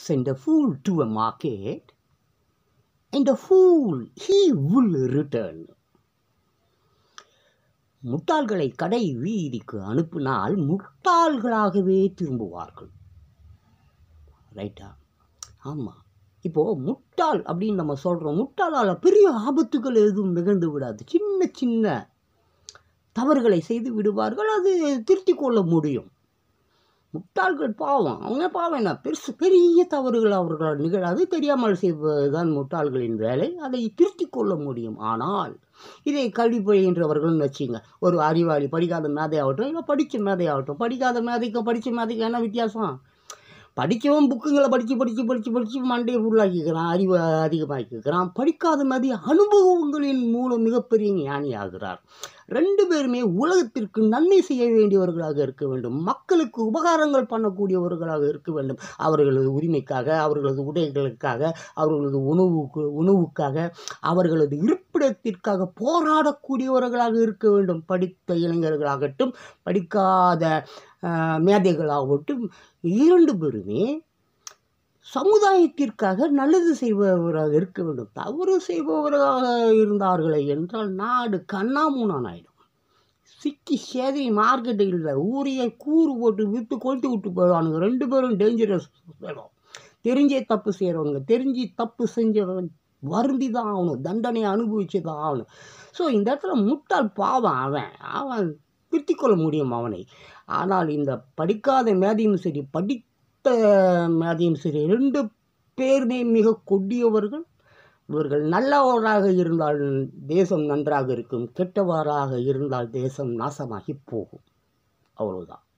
send a fool to a market, and a fool he will return. முட்டாள்களை கடை வீதிக்கு அனுப்பினால் முட்டாள்களாகவே திரும்புவார்கள் ரைட்டா ஆமாம் இப்போது முட்டாள் அப்படின்னு நம்ம சொல்கிறோம் முட்டாளால் பெரிய ஆபத்துகள் எதுவும் நிகழ்ந்து விடாது சின்ன சின்ன தவறுகளை செய்து விடுவார்கள் அது திருத்திக் கொள்ள முடியும் முட்டாள்கள் பாவம் அவங்க பாவம் என்ன பெருசு பெரிய தவறுகள் அவர்களால் நிகழாது தெரியாமல் செய்வதுதான் முட்டாள்களின் வேலை அதை திருத்திக் கொள்ள முடியும் ஆனால் இதை கல்வி பயின்றவர்கள்னு வச்சுங்க ஒரு அறிவாளி படிக்காத மேதை ஆகட்டும் இல்லை படித்த மேதை ஆகட்டும் படிக்காத மேதைக்கும் படித்த மேதைக்கும் என்ன வித்தியாசம் படித்தவன் புக்குங்களை படித்து படித்து படித்து படித்து மண்டையை ஃபுல்லாக்கிக்கிறான் அறிவை அதிகமாக்கிக்கிறான் படிக்காத மாதிரி அனுபவங்களின் மூலம் மிகப்பெரிய ஞானி ஆகிறார் ரெண்டு பேருமே உலகத்திற்கு நன்மை செய்ய வேண்டியவர்களாக இருக்க வேண்டும் மக்களுக்கு உபகாரங்கள் பண்ணக்கூடியவர்களாக இருக்க வேண்டும் அவர்களது உரிமைக்காக அவர்களது உடைகளுக்காக அவர்களது உணவுக்கு உணவுக்காக அவர்களது இருப்பிடத்திற்காக போராடக்கூடியவர்களாக இருக்க வேண்டும் படித்த இளைஞர்களாகட்டும் படிக்காத ஆஹ், மேதைகளாகட்டும் இரண்டு பேருமே சமுதாயத்திற்காக நல்லது செய்பவராக இருக்க வேண்டும் தவறு செய்பவராக இருந்தார்களே என்றால் நாடு கண்ணாமூனான் ஆயிடும் சிக்கி சேதை மார்க்கெட்டில் ஊரையே கூறு போட்டு விற்று கொளுத்து விட்டு போயிடுவானுங்க ரெண்டு பேரும் டேஞ்சரஸ் வேணும் தெரிஞ்சே தப்பு செய்கிறவங்க தெரிஞ்சு தப்பு செஞ்சவன் வருந்தி தான் ஆகணும் தண்டனை அனுபவிச்சு தான் ஆகணும் ஸோ இந்த இடத்துல முட்டாள் பாவம் அவன் அவன் திருத்திக் கொள்ள முடியும் அவனை ஆனால் இந்த படிக்காத மேதையும் சரி படித்த மேதையும் சரி ரெண்டு பேருமே மிக கொடியவர்கள் இவர்கள் நல்லவராக இருந்தால் தேசம் நன்றாக இருக்கும் கெட்டவராக இருந்தால் தேசம் நாசமாகி போகும் அவ்வளவுதான்